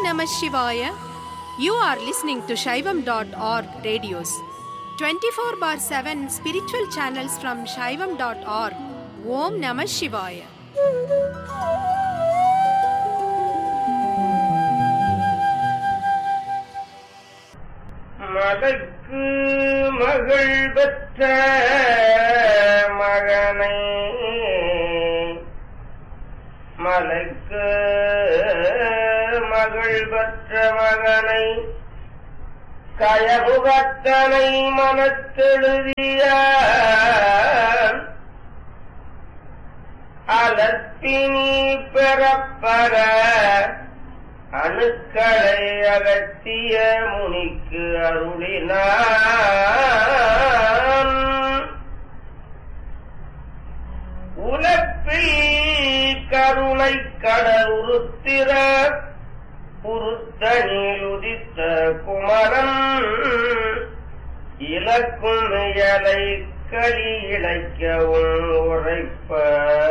Namah Shivaya. You are listening to Shaivam.org radios. 24 bar 7 spiritual channels from Shaivam.org. Om Namah Shivaya. மதற்கு மகள் பெற்ற மகனை மலைக்கு மகள் பெற்ற மகனை கயமுகத்தனை மனத்தெழுதிய அலத்தினி பெறப்பட அணுக்களை அகற்றிய முனிக்கு அருளினான் உலப்பில் கருணை கடல் உருத்திர உருத்தனில் உதித்த குமரன் இலக்கும் இயலை களி இழைக்கவும் உரைப்ப